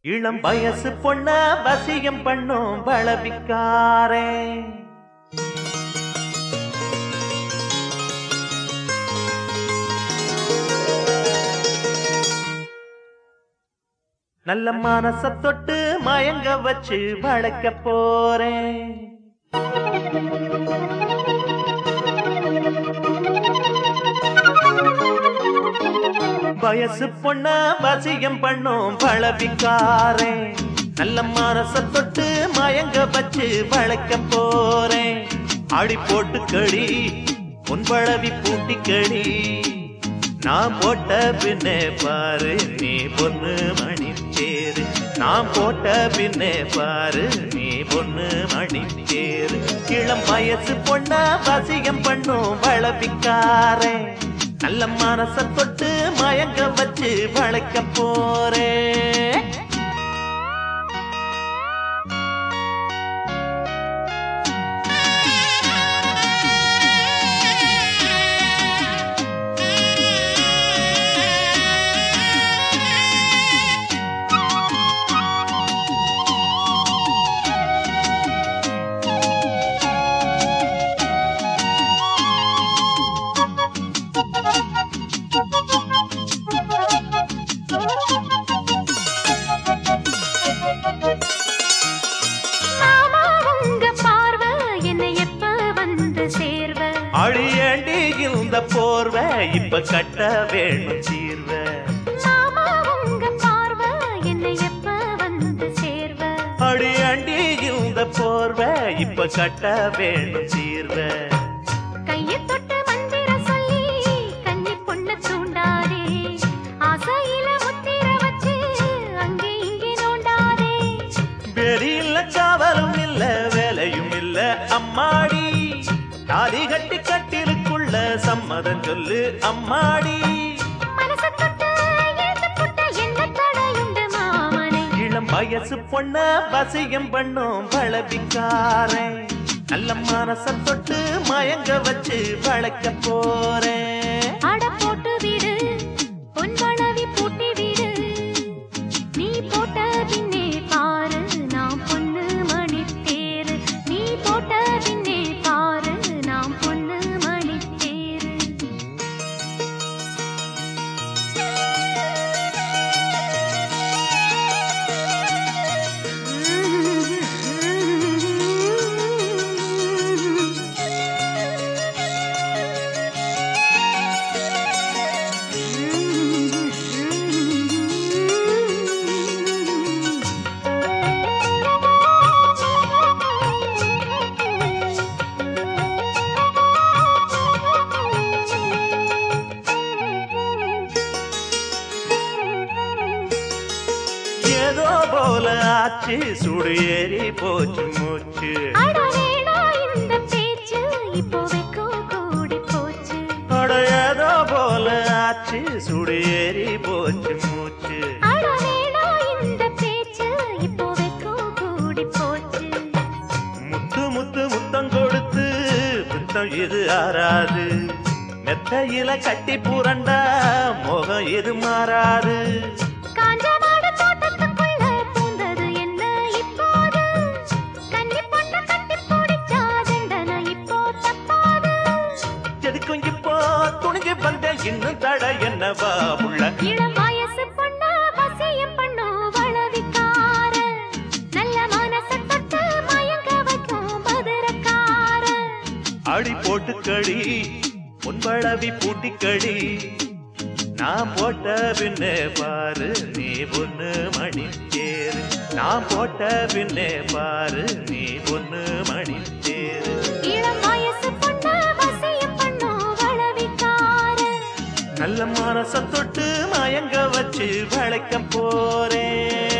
இளம் வயசு பொண்ண வசியம் பண்ணும் பளவிக்காரே நல்ல மனச தொட்டு மயங்க வச்சு வளர்க்க போறேன் வயசு பொண்ண வசியம் பண்ணும் பளவிக்காரே நல்ல மனச தொட்டு மயங்க வச்சு வளர்க்க போறேன் ஆடி போட்டு கடி உன் பழவி பூட்டி கடி நான் போட்ட பின்னே பாரு நீ பொண்ணு மணி தேரு நான் போட்ட பின்னே பாரு நீ பொண்ணு மணி தேரு இளம் வயசு பொண்ண வசியம் பண்ணும் வளப்பிக்காரே நல்ல மனச தொட்டு மயங்க வச்சு வளைக்க போறேன் மாமா உங்க பார்வை என்னை எப்ப வந்து சேர்வ அழியண்டி இந்த போர்வை இப்ப கட்ட வேணும் தீர்வ மாமா உங்க பார்வை என்னை எப்ப வந்து சேர்வ அழியண்டி இந்த போர்வை இப்ப கட்ட வேணும் தீர்வ கையை தொட்டு மந்திர சொல்லி கன்னி பொண்ண தூண்டாதே ஆசையில முத்திர வச்சு அங்கே இங்கே நோண்டாதே வெளியில காவலும் இல்ல வேலையும் இல்ல அம்மாடி தாலி கட்டி கட்டிலுக்குள்ள சம்மதம் சொல்லு அம்மாடி மனச தொட்டு எழுந்து புட்ட என்ன தடையுண்டு மாமனை இளம் வயசு பொண்ண வசியம் பண்ணும் பளவிக்காரன் நல்ல மனச தொட்டு மயங்க வச்சு வளைக்க போறேன் அட போட்டு விடு பொன் வளவி பூட்டி விடு நீ போட்ட பின்னே பாரு நான் பொண்ணு மணி தேரு நீ போட்ட பின்னே பாரு நான் பொண்ணு மணி தேரு ஏதோ போல ஆச்சு சுடு ஏறி போச்சு மூச்சு அட வேணா இந்த பேச்சு இப்போ வெக்கம் கூடி போச்சு அட ஏதோ போல ஆச்சு சுடு ஏறி போச்சு மூச்சு அட வேணா இந்த பேச்சு இப்போ வெக்கம் கூடி போச்சு முத்து முத்து முத்தம் கொடுத்து முத்தம் இது ஆறாது மெத்தையில கட்டி புரண்டா முகம் இது மாறாது காஞ்ச மாடு தோட்டத்துக்குள்ள பூந்தது என்ன இப்போது கன்னி பொண்ண கட்டி பிடிச்சா தண்டனை இப்போ தப்பாது எதுக்கும் இப்போ துணிஞ்சு வந்த இன்னும் தட என்னவா உள்ள இளம் வயசு பொண்ண வசியம் பண்ணும் வளவிக்கார நல்ல மனச தொட்டு மயங்க வைக்கும் மதுரக்கார அடி போட்டு கடி பொன்பழவி பூட்டி கடி நான் போட்ட பின்னே பாரு நீ பொண்ணு மணி தேரு நான் போட்ட பின்னே பாரு நீ பொண்ணு மணி தேரு இளம் வயசு பொண்ண வசியம் பண்ணும் வளவிக்கார நல்ல மனச தொட்டு மயங்க வச்சு வளைக்க போறேன்